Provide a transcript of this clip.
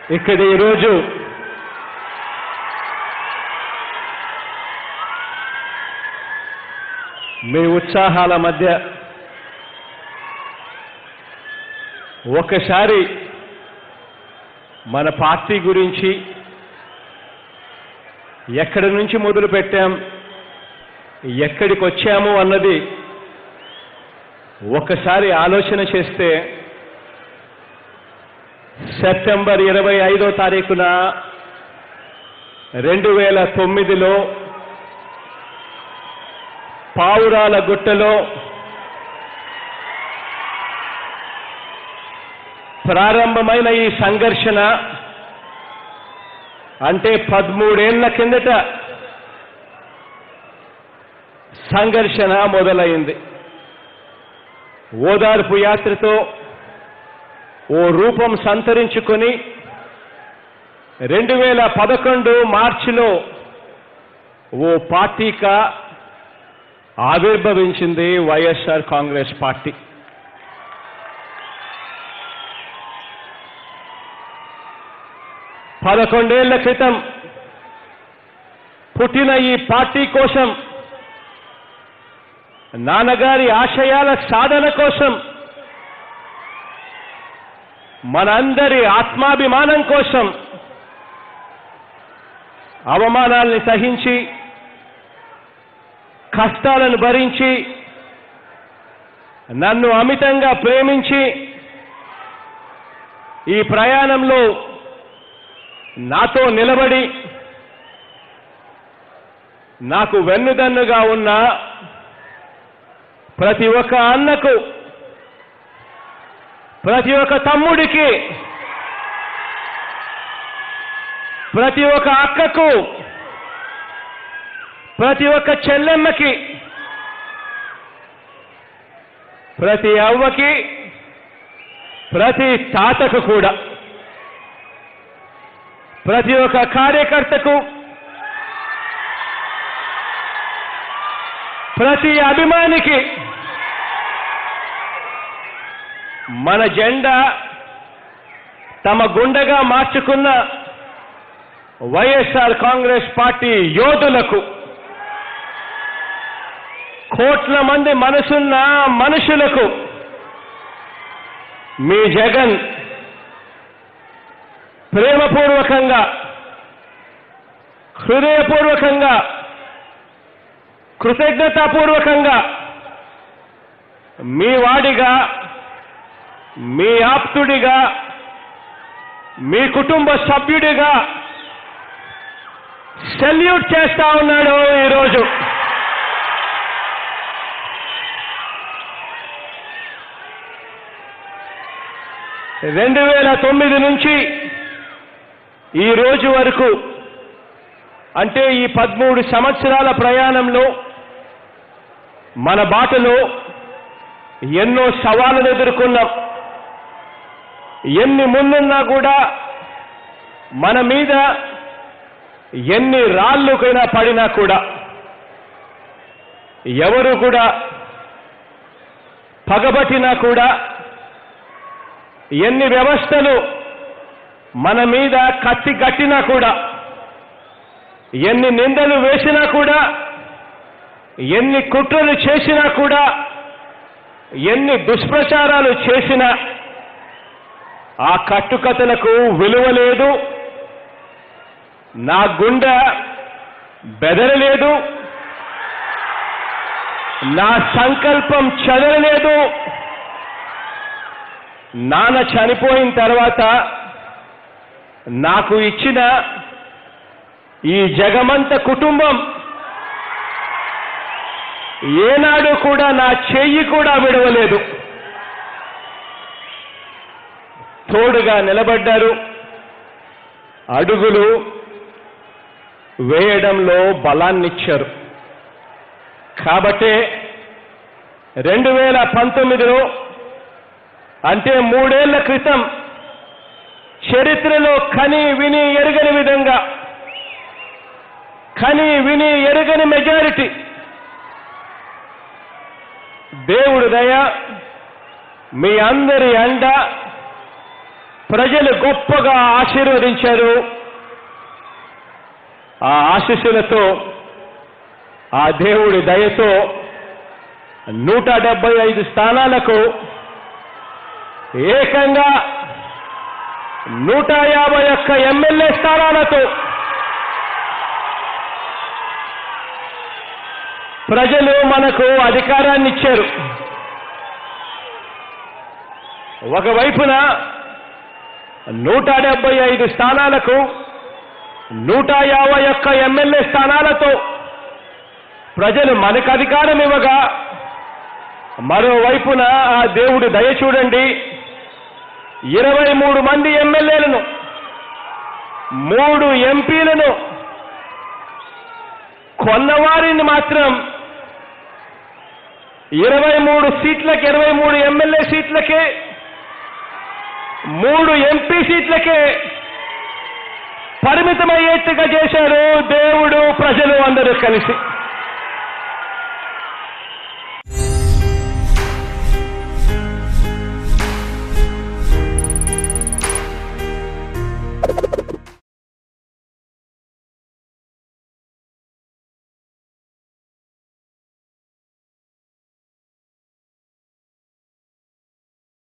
ఇక్కడ ఈరోజు మీ ఉత్సాహాల మధ్య ఒకసారి మన పార్టీ గురించి ఎక్కడి నుంచి మొదలు పెట్టాం ఎక్కడికి వచ్చాము అన్నది ఒకసారి ఆలోచన చేస్తే సెప్టెంబర్ ఇరవై ఐదో తారీఖున రెండు వేల తొమ్మిదిలో పావురాల గుట్టలో ప్రారంభమైన ఈ సంఘర్షణ అంటే పదమూడేళ్ల కిందట సంఘర్షణ మొదలైంది ఓదార్పు యాత్రతో ఓ రూపం సంతరించుకొని రెండు వేల పదకొండు మార్చిలో ఓ పార్టీగా ఆవిర్భవించింది వైఎస్ఆర్ కాంగ్రెస్ పార్టీ పదకొండేళ్ల క్రితం పుట్టిన ఈ పార్టీ కోసం నాన్నగారి ఆశయాల సాధన కోసం మనందరి ఆత్మాభిమానం కోసం అవమానాల్ని సహించి కష్టాలను భరించి నన్ను అమితంగా ప్రేమించి ఈ ప్రయాణంలో నాతో నిలబడి నాకు వెన్నుదన్నుగా ఉన్న ప్రతి ఒక్క అన్నకు ప్రతి ఒక్క తమ్ముడికి ప్రతి ఒక్క అక్కకు ప్రతి ఒక్క చెల్లెమ్మకి ప్రతి అవ్వకి ప్రతి తాతకు కూడా ప్రతి ఒక్క కార్యకర్తకు ప్రతి అభిమానికి మన జెండా తమ గుండెగా మార్చుకున్న వైఎస్ఆర్ కాంగ్రెస్ పార్టీ యోధులకు కోట్ల మంది మనసున్న మనుషులకు మీ జగన్ ప్రేమపూర్వకంగా హృదయపూర్వకంగా కృతజ్ఞతాపూర్వకంగా మీ వాడిగా మీ ఆప్తుడిగా మీ కుటుంబ సభ్యుడిగా సెల్యూట్ చేస్తా ఉన్నాడు ఈరోజు రెండు వేల తొమ్మిది నుంచి ఈ రోజు వరకు అంటే ఈ పదమూడు సంవత్సరాల ప్రయాణంలో మన బాటలో ఎన్నో సవాళ్ళను ఎదుర్కొన్నాం ఎన్ని ముందున్నా కూడా మన మీద ఎన్ని రాళ్ళకైనా పడినా కూడా ఎవరు కూడా పగబట్టినా కూడా ఎన్ని వ్యవస్థలు మన మీద కత్తి కట్టినా కూడా ఎన్ని నిందలు వేసినా కూడా ఎన్ని కుట్రలు చేసినా కూడా ఎన్ని దుష్ప్రచారాలు చేసినా ఆ కట్టుకథలకు విలువ లేదు నా గుండె బెదరలేదు నా సంకల్పం చదవలేదు నాన్న చనిపోయిన తర్వాత నాకు ఇచ్చిన ఈ జగమంత కుటుంబం ఏనాడు కూడా నా చెయ్యి కూడా విడవలేదు తోడుగా నిలబడ్డారు అడుగులు వేయడంలో బలాన్నిచ్చారు కాబట్టే రెండు వేల పంతొమ్మిదిలో అంటే మూడేళ్ల క్రితం చరిత్రలో కని విని ఎరగని విధంగా కని విని ఎరగని మెజారిటీ దేవుడు దయ మీ అందరి అండ ప్రజలు గొప్పగా ఆశీర్వదించారు ఆ ఆశీస్సులతో ఆ దేవుడి దయతో నూట డెబ్బై ఐదు స్థానాలకు ఏకంగా నూట యాభై ఒక్క ఎమ్మెల్యే స్థానాలతో ప్రజలు మనకు అధికారాన్ని ఇచ్చారు ఒకవైపున నూట డెబ్బై ఐదు స్థానాలకు నూట యాభై ఒక్క ఎమ్మెల్యే స్థానాలతో ప్రజలు మనకు అధికారం ఇవ్వగా మరోవైపున ఆ దేవుడు దయ చూడండి ఇరవై మూడు మంది ఎమ్మెల్యేలను మూడు ఎంపీలను కొన్నవారిని మాత్రం ఇరవై మూడు సీట్లకి ఇరవై మూడు ఎమ్మెల్యే సీట్లకే మూడు ఎంపీ సీట్లకే పరిమితమయ్యేట్టుగా చేశారు దేవుడు ప్రజలు అందరూ కలిసి